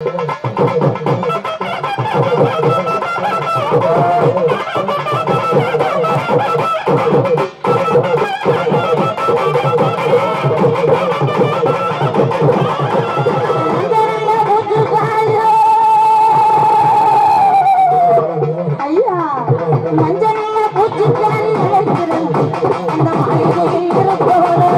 ஐயா மஞ்சள் பூச்சிக்காரி அழைக்கிறேன் அந்த மாளிகையில் இருப்பவரே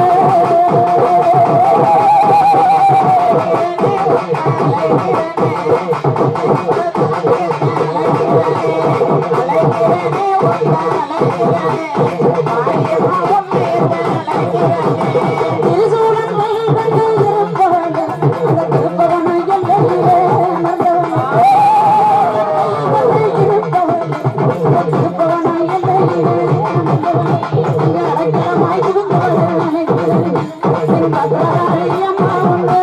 திருசூலன் மயில் கண்டு இருப்பவன் அந்த திருப்பவனை எல்லையிலே அமர்ந்தவன் இருப்பவன் அந்த திருப்பவனை எல்லையிலே அமர்ந்தவன் இங்கு அடைக்கலமாய் இருந்தவன் நினைக்கிறேன் என் பக்தராய் அம்மா உண்டு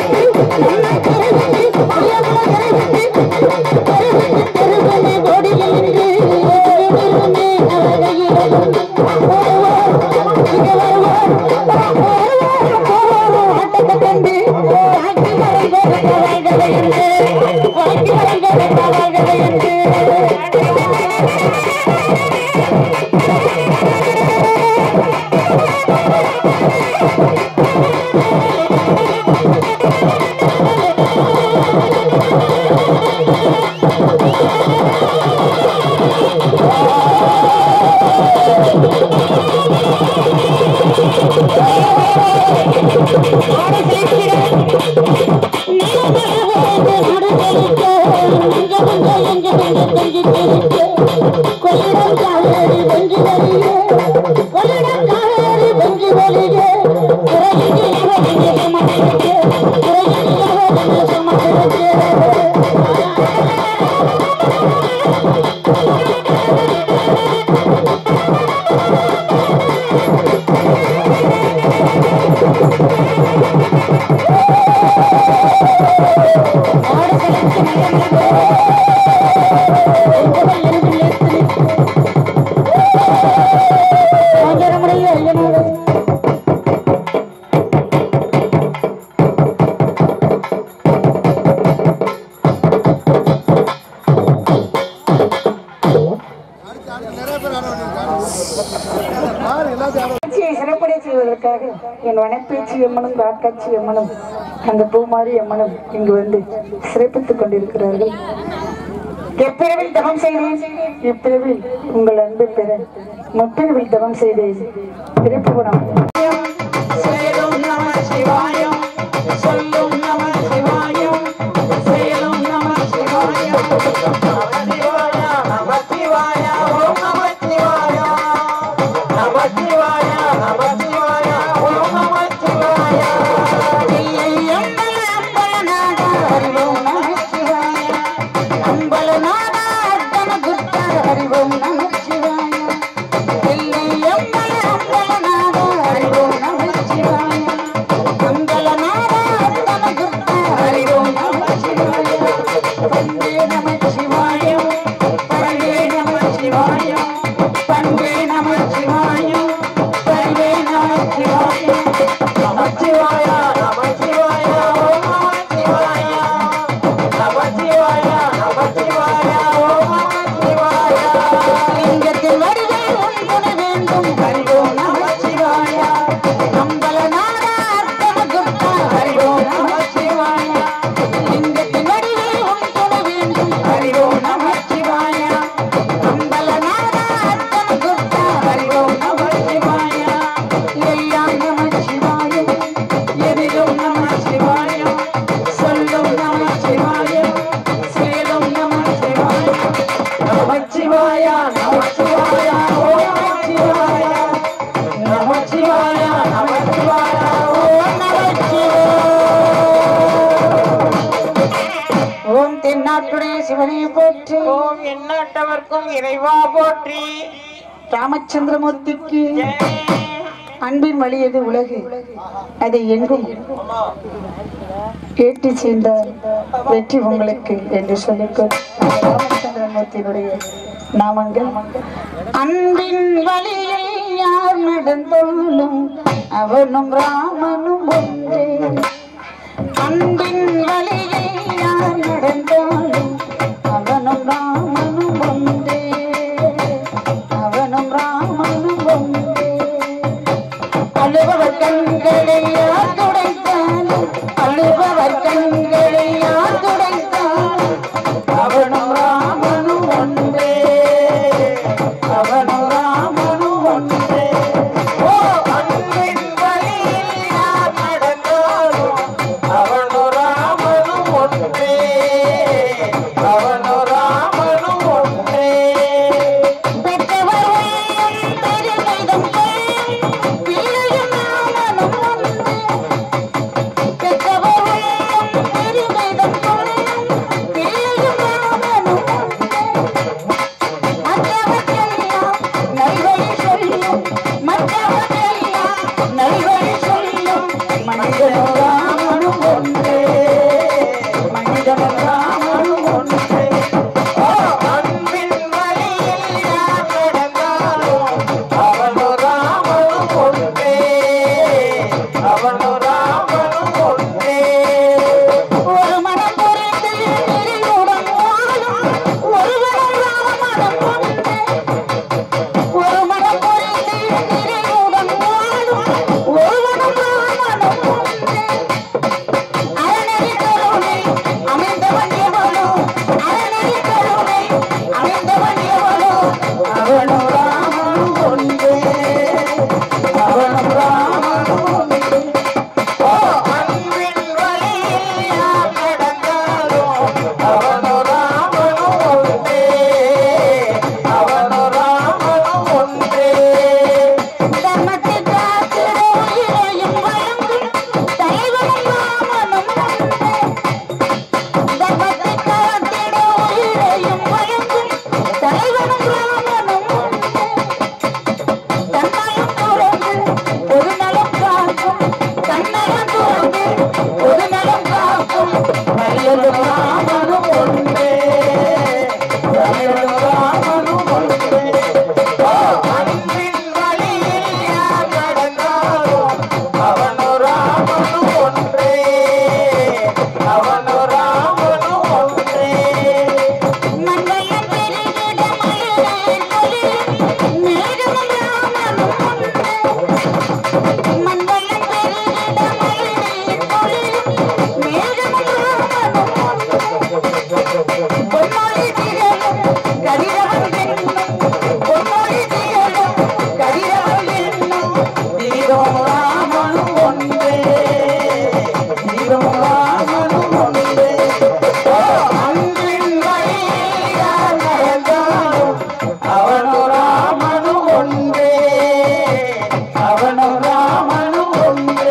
தெருவில் நிகழ்ச்சியை சிறப்படை செய்வதற்காக என் வனப்பேச்சு எம்மனும் காக்காட்சி எம்மனும் அந்த பூமாரி எம்மனும் இங்கு வந்து சிறப்பித்துக் கொண்டிருக்கிறார்கள் எப்பிரவில் தவம் செய்தேன் இப்பிரவில் உங்கள் அன்பு பெற முப்பிரவில் தவம் செய்தேன் திருப்புவனம் செயலும் நம சிவாயம் சொல்லும் நம சிவாயம் செயலும் நம சிவாயம் நம சிவாய நம சிவாய ஓம் நம சிவாய நம சிவாய நம சிவாய ஓம் நம சிவாய இல்லை அம்பல அம்பல நாடா அறிவோம் நம சிவாய அம்பல நாடா அர்த்தன குப்த அறிவோம் நம சிவாய இல்லை அம்பல அம்பல நாடா அறிவோம் நம சிவாய அம்பல நாடா அர்த்தன குப்த அறிவோம் நம சிவாய பண்டே நம சிவாய பண்டே நம சிவாய பண்டே நம சிவாய பண்டே நம சிவாய நம சிவாய நம சிவாய ஓம் நம சிவாய நம சிவாய நம சிவாய ஓம் நம சிவாய லிங்கத்தில் வடிவே உன்புன வேண்டும் ஹரிஓம் நம சிவாய அம்பல நாடா அர்த்தன குப்தா ஹரிஓம் நம சிவாய லிங்கத்தில் வடிவே உன்புன வேண்டும் ஹரிஓம் நம சிவாய அம்பல நாடா அர்த்தன குப்தா ஹரிஓம் நம சிவாய எல்லாம் நம சிவாய எதிலும் நம சிவாய சொல்லும் நம சிவாய சேலும் நம சிவாய நம சிவாய நம சிவாய ஓம் நம சிவாய நம சிவாய நம சிவாய ஓம் நம ஓம் தென்னாட்டுடைய சிவனை போற்றி ஓம் எந்நாட்டவர்க்கும் இறைவா போற்றி ராமச்சந்திரமூர்த்திக்கு அன்பின் வழியது உலகு அதை எங்கும் ஏற்றி சென்ற வெற்றி உங்களுக்கு என்று சொல்லிக்கொள் ராமச்சந்திரமூர்த்தியினுடைய நாமங்கள் அன்பின் வழியில் யார் நடந்தாலும் அவனும் ராமனும் ஒன்றே அன்பின் வழியில் யார் நடந்தாலும் அவனும் ராமனும் ஒன்றே அவனும் ராமனும் ஒன்றே அழுபவர் கண்களை யார் துடைத்தாலும் அழுபவர் கண்களை யார் துடைத்தாலும் அவனும் ராமனும் ஒன்றே அவனும் ராமனும் ஒன்றே ஓ அன்பின் வழியில் யார் நடந்தாலும் அவனும் ராமனும் ஒன்றே அவனும் ராமனும் ஒன்றே அவனும் ராமனும் ஒன்றே ஓ அன்பின் வழியில் யார் நடந்தாலும் அவனும் ராமனும் ஒன்றே அவனும் ராமனும் ஒன்றே தர்மத்தை காத்திட உயிரையும் வழங்கும் தலைவனும் ராமனும் ஒன்றே. தர்மத்தை காத்திட உயிரையும் வழங்கும் தலைவனும் ராமனும் ஒன்றே. தன்னலம் துறந்து ஒரு நலம் காக்கும் தன்னலம் துறந்து ஒரு நலம் காக்கும் வயலும் ராமனும் ஒன்றே வயலும் ராமனும் ஒன்றே ஓ அன்பின் வழியில் யார் நடந்தாலும் அவனோ ராமனும் ஒன்றே அவனோ ராமனும் ஒன்றே மங்கையன் பெருகிட மயிலேன் கொலிலும் மேகமும் ராமனும் ஒன்றே. மங்கையன் பெருகிட மயிலேன் கொலிலும் மேகமும் ராமனும் ஒன்றே. பொன்மொழி திகழும் கதிரவன் என்னும் பொன்மொழி திகழும் கதிரவன் என்னும் தீரம் ராமனும் ஒன்றே தீரம் ராமனும் ஒன்றே ஓ அன்பின் வழியில் யார் நடந்தாலும் அவனோ ராமனும் ஒன்றே அவனோ ராமனும் ஒன்றே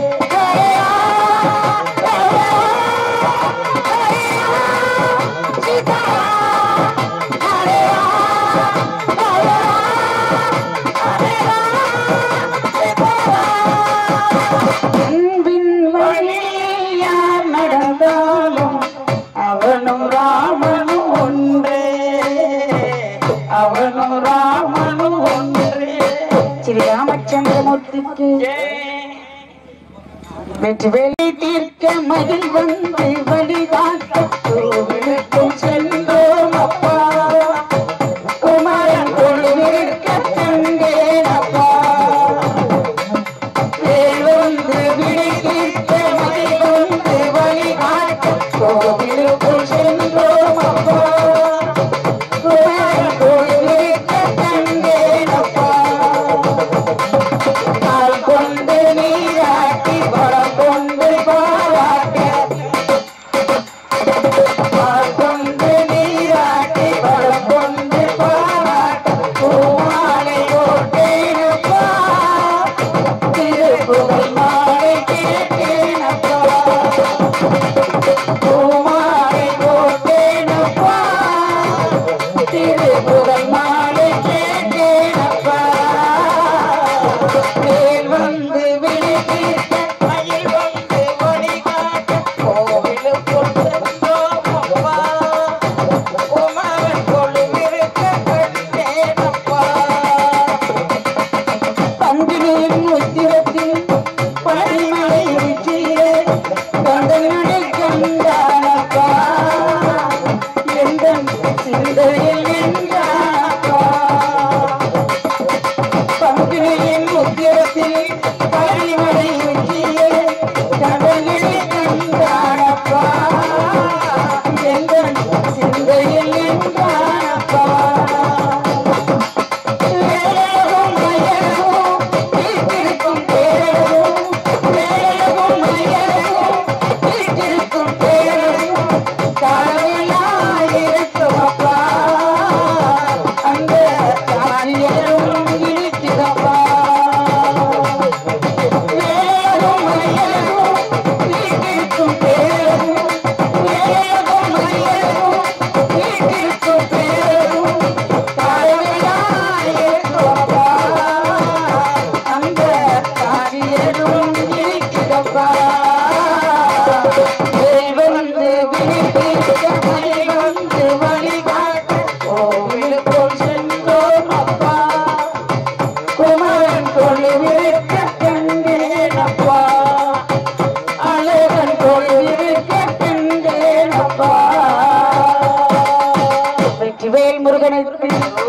அன்பின் வழியில் யார் நடந்தாலும் அவனும் ராமனும் ஒன்றே அவனும் ராமனும் ஒன்றே ஸ்ரீ ராமச்சந்திரமூர்த்திக்கு வெற்றி வேலை தீர்க்க மகிழ் வந்து வழிகாட்ட கோவிலுக்கும் சென்றோம் அப்பா குமரன் கொழுவிற்க கண்டேன் அப்பா வேல் வந்து விடை தீர்க்க மகிழ் வந்து வழிகாட்ட கோவிலுக்கும் சென்றோம் அப்பா குமரன் கொழுவிற்க கண்டேன் அப்பா கால் கொண்டு நீராட்டி படம் கொண்டு பாராட்ட கால் கொண்டு நீராட்டி படம் கொண்டு பாராட்ட பூமாலை போட்டேனப்பா திருப்புகழ் மாலை கேட்டேனப்பா பூமாலை போட்டேனப்பா திருப்புகழ் மாலை கேட்டேனப்பா வேல் வந்து விழித்தீர்க்க மயில் வந்து வழிகாட்ட கோவிலுக்குள் சென்றோம் அப்பா குமரன் கொழுவிருக்க கண்டேனப்பா பந்தினியின் உத்திரத்தில் பனிமலை உச்சியிலே கந்தனடை கண்டானப்பா எந்தன் சிந்தையில் நின்றானப்பா பங்குனியின் உத்திரத்தில் பழனிமலை உச்சியே கடலில் கண்டானப்பா எங்கள் சிந்தையில் நின்றானப்பா வேலவும் மயலவும் வீட்டிற்கும் பேரவும் வேலவும் மயலவும் வீட்டிற்கும் பேரவும் காலையிலாயிருக்கும் அப்பா அந்த காரியரும் இருக்கிறப்பா வேலவும் மயலவும் வீட்டிற்கும் பேரவும் வேலவும் மயலவும் வீட்டிற்கும் பேரவும் காலையிலாயிருக்கும் அந்த காரியரும் இருக்கிறப்பா வந்து விழிப்பிக்க மலை வந்து வழிகாட்ட கோவிலுக்குள் சென்றோம் அப்பா குமரன் கொழுவிருக்க கண்டேனப்பா அழகன் கொழுவிருக்க கண்டேனப்பா வெற்றிவேல் முருகனுக்கு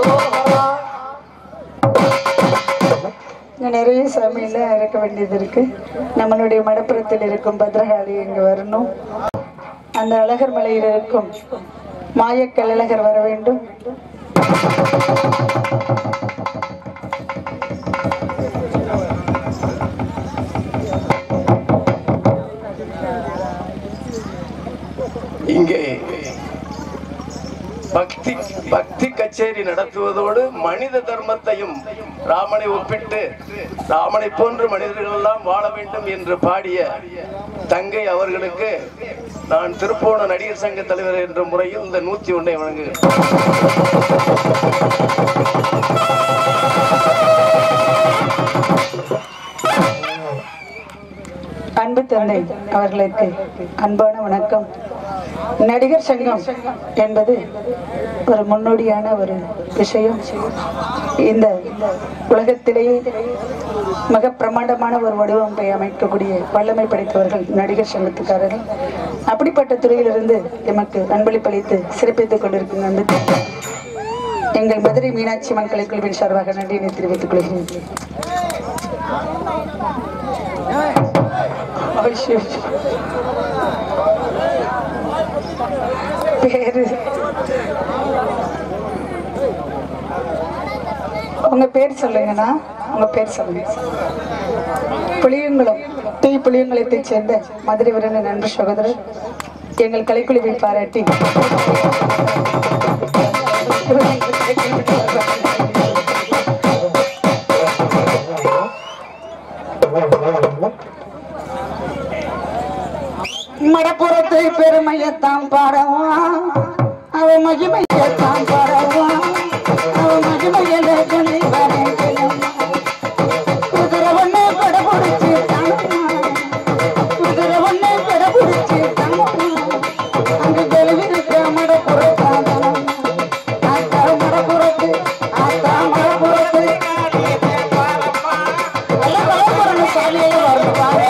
இன்னும் நிறைய சாமியெல்லாம் இறக்க வேண்டியது இருக்கு நம்மளுடைய மடப்புறத்தில் இருக்கும் பத்ரகாளி இங்க வரணும் அந்த அழகர் மலையில் இருக்கும் மாயக்கல்லழகர் வர வேண்டும் இங்கே பக்தி பக்தி கச்சேரி நடத்துவதோடு மனித தர்மத்தையும் ராமனை ஒப்பிட்டு ராமனை போன்று மனிதர்கள் எல்லாம் வாழ வேண்டும் என்று பாடிய தங்கை அவர்களுக்கு நான் திருப்போண நடிகர் சங்க தலைவர் என்ற முறையில் இந்த நூத்தி ஒன்றை வழங்குகிறேன் அன்பு தந்தை அவர்களுக்கு அன்பான வணக்கம் நடிகர் சங்கம் என்பது ஒரு முன்னோடியான ஒரு விஷயம் இந்த உலகத்திலேயே மிக பிரமாண்டமான ஒரு வடிவமைப்பை அமைக்கக்கூடிய வல்லமை படைத்தவர்கள் நடிகர் சங்கத்துக்காரர்கள் அப்படிப்பட்ட துறையிலிருந்து எமக்கு அன்பளிப்பளித்து சிறப்பித்துக் கொண்டிருக்கும் அன்பு தந்தை. எங்கள் மதுரை மீனாட்சி அம்மன் கலைக்குழுவின் சார்பாக நன்றியினை தெரிவித்துக் கொள்கிறேன் ஐயோ. பேரு உங்க பேர் சொல்லுங்கண்ணா உங்க பேர் சொல்லுங்க புளியங்குளம் டி புளியங்குளத்தைச் சேர்ந்த மதுரை வீரன் நண்பு சகோதரர் எங்கள் கலைக்குழுவை பாராட்டி மடப்புறத்து பெருமையத்தான் பாடவான் அவ மகிமையத்தான் பாடவான் அவ மகிமையில சொல்லி வரேன் குதிரை ஒண்ணு படபுடிச்சு குதிரை ஒண்ணு படபுடிச்சு அங்க தெளிவிருக்க மடப்புறத்தான் ஆத்தா மடப்புறத்து ஆத்தா மடப்புறத்து எல்லாம் வளர்ப்புறன்னு சாமியே வரணும் பாரு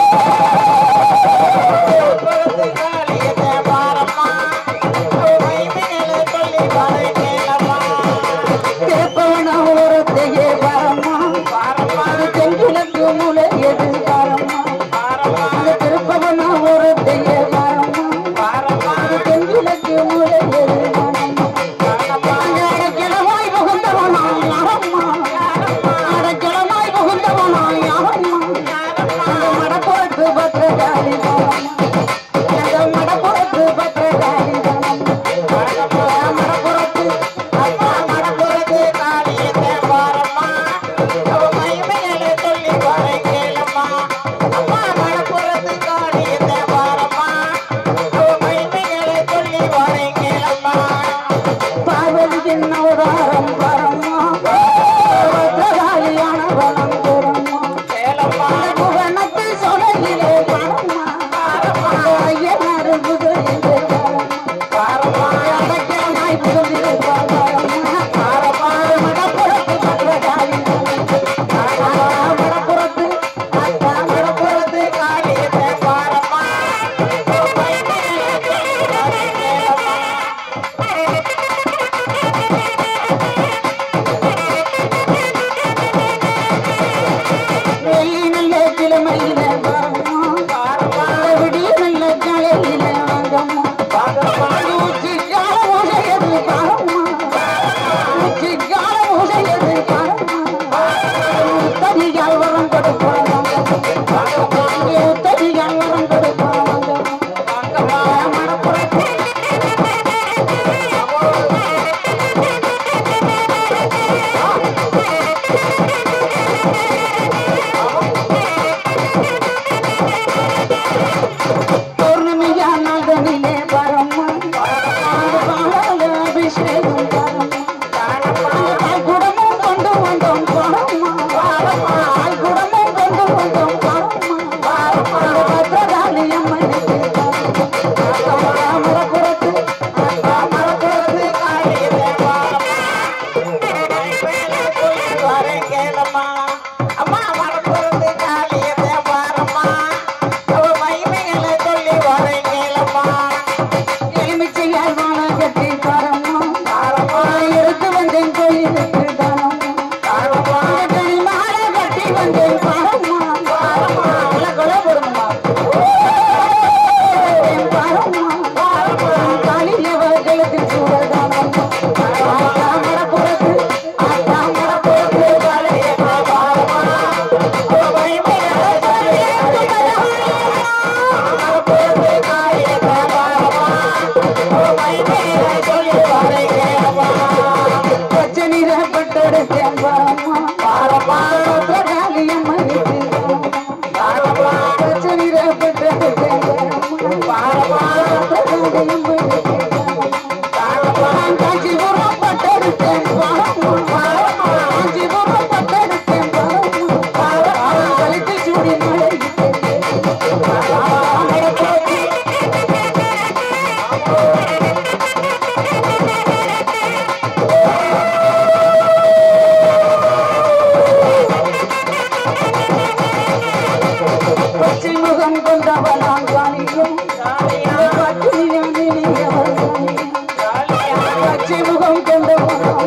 திருப்பவனா ஒருத்தையே வரமா அது தென்கிழக்கு மூலை எது வரமா அந்த திருப்பவனா ஒருத்தையே வரமா அது தென்கிழக்கு மூலை எது வரமா அடக்கிழமாய் புகுந்தவனா யாரம்மா அடக்கிழமாய் புகுந்தவனா யாரம்மா அந்த மடப்புறத்து பத்திரகாளி வரமா அந்த மடப்புறத்து பத்திரகாளி வரமா மடப்புறத்து அப்பா மடப்புறத்து பார்வதியின் அவதாரம் பரமா பத்திரகாளியான வனம் பெறமா அந்த புவனத்து சொலையிலே பரமா ஐயனார் குதிரையிலே பரமா அடக்கிழமாய் புகுந்திரு பரமா மடப்புறத்து பத்திரகாளி மடப்புறத்து அத்தா மடப்புறத்து வெள்ளி நல்ல கிழமையில வரமா விடிய நல்ல காலையில வாங்கம்மா ஊச்சி கால உடையது பாரம்மா ஊச்சி கால உடையது பாரம்மா தனியால் வரம் கொடுப்பாங்க தனியால் வரம் கொடுப்பாங்க மனப்புறத்து பௌர்ணமியா நாதனிலே வரம்மா பாலால அபிஷேகம் வரம்மா பால் குடமும் கொண்டு வந்தோம் பரம்மா பால் குடமும் கொண்டு வந்தோம் பரம்மா எடுத்தேன் பாரம்மா பாரம்மா காளியம்மன் பச்சனிர பெற்றெடுத்தேன் பாரம்மா காளியம்மன் காஞ்சிபுரம் பட்டெடுத்தேன் பாரம்மா காஞ்சிபுரம் பட்டெடுத்தேன் பாரம்மா கழித்து சூடி மழை பச்சை முகம் கொண்டவனாம் காணியும் பச்சை முகம் கொண்டவனாம்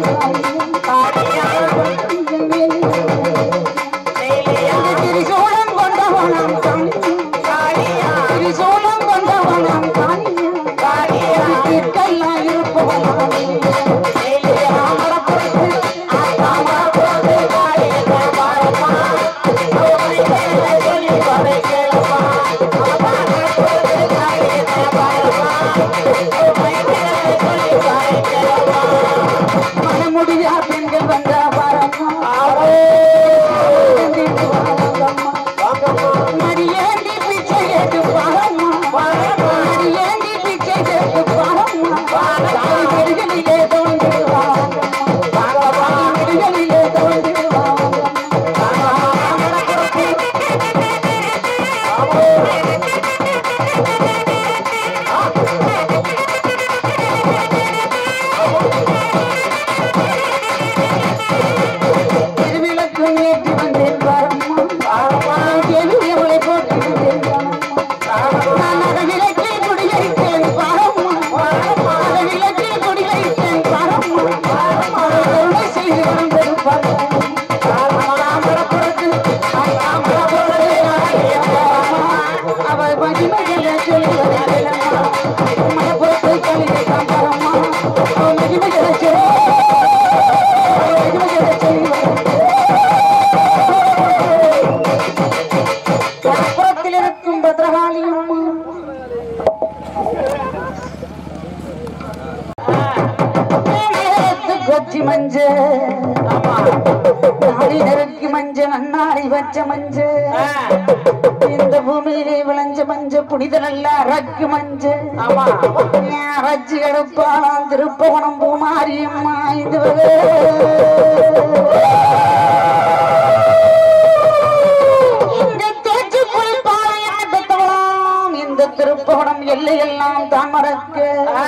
காணியும் திரிசூலம் கொண்டவனாம் காணியும் திரிசூலம் கொண்டவனாம் காணியும் இதற்கெல்லாம் இருப்பவனாம் மனமுடியா பெண்கள் வந்த வரம்மா மடியேந்தி பிச்சை எடுத்து பாரம்மா மடியேந்தி பிச்சை எடுத்து பாரம்மா தாய் பெருகளிலே தோன்றி வாரம்மா பெருகளிலே தோன்றி திருவிளக்கு ஏற்றி வந்தேன் பாரம்மா கேள்வியவளை போட்டு வந்தேன் பாரம்மா நான் அறவிளக்கில் குடியிருக்கேன் பாரம்மா அறவிளக்கில் குடியிருக்கேன் பாரம்மா கருணை செய்து வந்தது அவள் மகிமைகளை சொல்லுவதை மனப்புறத்தை கழிவு பாரம்மா மகிமைகளை சொல்லி மகிமைகளை சொல்லுவதை புறத்தில் இருக்கும் பத்ரகாளி அம்மா நேரத்து கொச்சி மஞ்ச நாளி நெருக்கி மஞ்ச நன்னாடி வச்ச மஞ்ச இந்த பூமியிலே விளைஞ்ச மஞ்ச புனித நல்ல அரக்கு மஞ்ச அரச்சி எடுப்பாளாம் திருப்பவனம் பூமாரியம்மா இது இங்க தேய்ச்சி குளிப்பாள என்ன பெற்றவளாம் இந்த திருப்பவனம் எல்லையெல்லாம் தான் மறக்க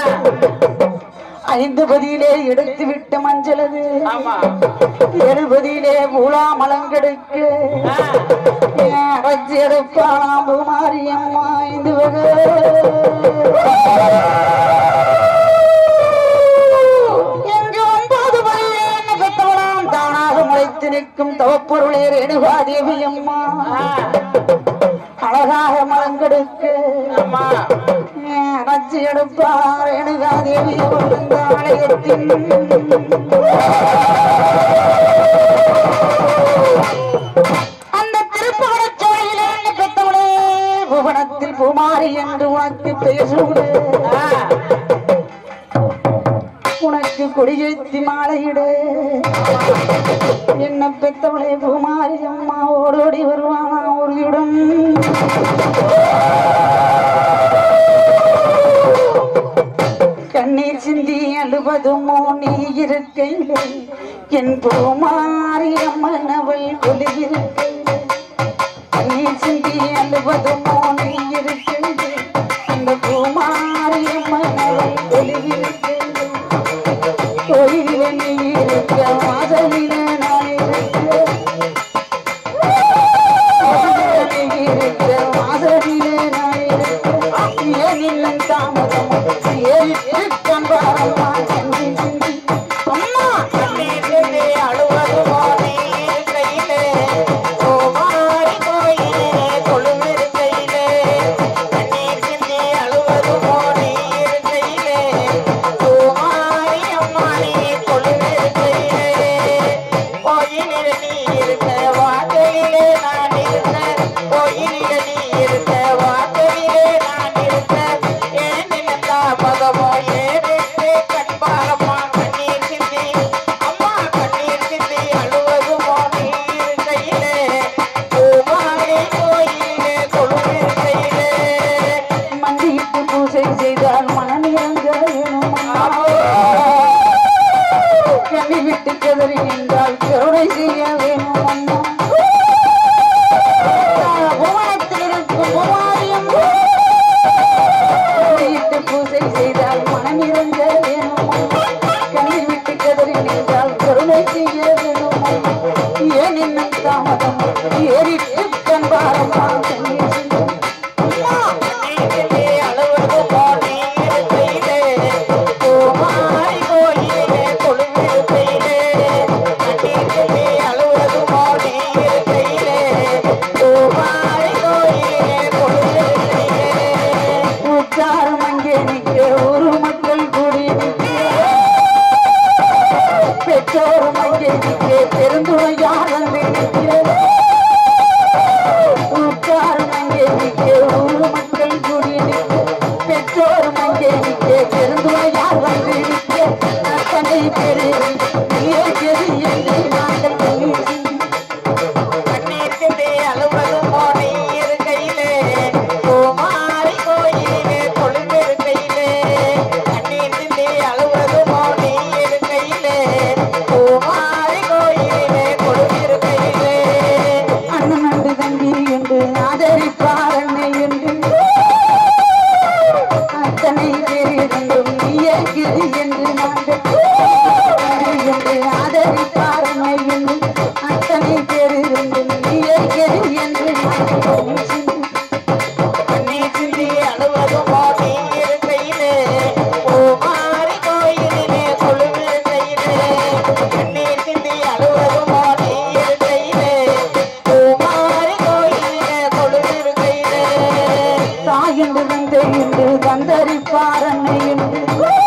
ஐந்து பதியிலே எடுத்து விட்ட மஞ்சளது எழுபதியிலே மூலா மலங்கெடுக்க அரைச்சி எடுப்பாளாம் பூமாரியம்மா இந்த எங்கு ஒன்பது வழியே என்ன பெற்றவளாம் தானாக முளைத்து நிற்கும் தவப்பொருளே ரேணுகாதேவி அம்மா அழகாக மலங்கெடுக்க அரைச்சி எடுப்பார் ரேணுகாதேவி இந்த ஆலயத்தின் அந்த திருப்பாடச்சோலையிலே என்ன பெற்றவளே புவனத்தில் பூமாரி என்று உனக்கு பெயர் சூடு உனக்கு கொடியேத்தி மாலையிடு என்ன பெத்தவளே பூமாரி அம்மா ஓடோடி வருவானா உறுதியுடன் கண்ணீர் சிந்தி அழுவதுமோ நீ இருக்கையிலே என் பூமாரி அம்மன் அவள் கொலுவிருக்கையிலே கண்ணீர் சிந்தி அழுவதுமோ நீ இருக்கையிலே அந்த பூமாரி அம்மன் அவள் கொலுவிருக்கையிலே கோயிலில நீ இருக்க வாசலில நான் இருக்க கோயிலில நீ இருக்க வாசலில நான் இருக்க ஏன் இன்னும் தாமதம் ஏறிட்டு கண்பாரம்மா சிந்தி சிந்தி அம்மா அழுவது கதறி நின்றால் கருணை செய்ய வேணும் அம்மா புவனத்தில் இருக்கும் புவாரியம் வீட்டு பூஜை செய்தால் மனம் இருந்த வேணும் அம்மா. கண்ணை விட்டு கதறி நின்றால் கருணை செய்ய வேணும் அம்மா. ஏன் இன்னும் தாமதம் ஏறிட்டு கண்பாரம்மா கண்ணீர் சிந்தும். நீரிலே அழுவது போலே இருக்கையிலே, பூமாரி கோயிலே கொலுவிருக்கையிலே. நீரிலே அழுவது போலே இருக்கையிலே, பூமாரி கோயிலே கொலுவிருக்கையிலே. உச்சாரம் அங்கே நிற்க ஒரு மக்கள் கூடி நிற்க பெற்றோரும் அங்கே நிற்க பெருந்துணை யார் வந்து நிற்க உச்சாரம் அங்கே நிற்க ஒரு மக்கள் கூடி நிற்க பெற்றோரும் அங்கே நிற்க பெருந்துணை யார் வந்து நிற்க அத்தனை பேரு ஏற்கது என்று நாங்கள் கண்ணீர் சிந்தி நீரிலே அழுவது போலே இருக்கையிலே, பூமாரி கோயிலே கொலுவிருக்கையிலே. நீரிலே அழுவது போலே இருக்கையிலே, பூமாரி கோயிலே கொலுவிருக்கையிலே. அண்ணன் அண்டு தம்பி என்று ஆதரிப்பார் அன்னை என்று அத்தனை பேரிருந்தும் இயற்கிறது என்று நாங்கள் என்று ஆதரிப்பார் அன்னை என்று அத்தனை பேரிருந்தும் இயற்கிறது என்று நாங்கள் நீரிலே அழுவது போலே இருக்கையிலே, பூமாரி கோயிலே கொலுவிருக்கையிலே. நீரிலே அழுவது போலே இருக்கையிலே, பூமாரி கோயிலே கொலுவிருக்கையிலே. தாயென்று தந்தை என்று தந்தரிப்பார் அன்னை என்று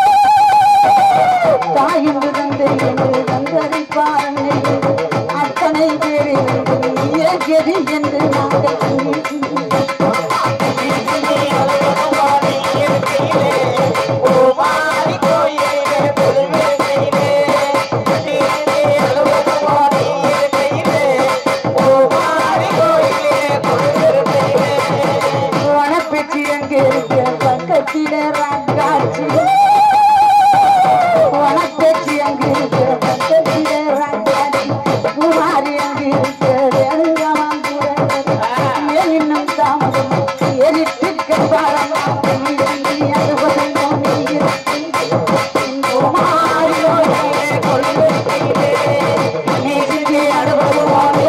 தாயென்று தந்தை என்று தந்தரிப்பார் அன்னை என்று அத்தனை பேரிருந்தும் இயற்கிறது என்று நாங்கள் கண்ணீர் சிந்தும். நீரிலே அழுவது போலே இருக்கையிலே, பூமாரி கோயிலே கொலுவிருக்கையிலே. நீரிலே அழுவது போலே இருக்கையிலே, பூமாரி கோயிலே கொலுவிருக்கையிலே. வனப்பெட்டி அங்கே இருக்க பக்கத்தில ராக்காட்சி வனப்பெட்டி அங்கே இருக்க பக்கத்தில ராக்காட்சி குமாரி அங்கே இருக்க வேணுகாமாம் ஏன் இன்னும் தாமதம் ஏறிட்டு கம்பாரம் அறுபது குமாரியோட கொள்கையிலே நீதி அறுபது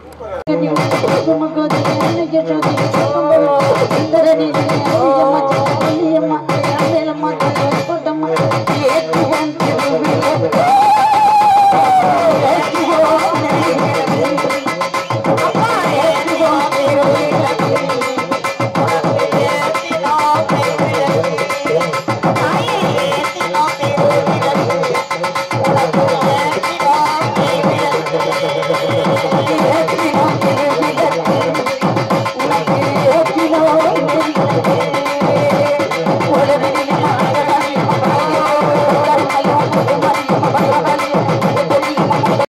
சுமக்கு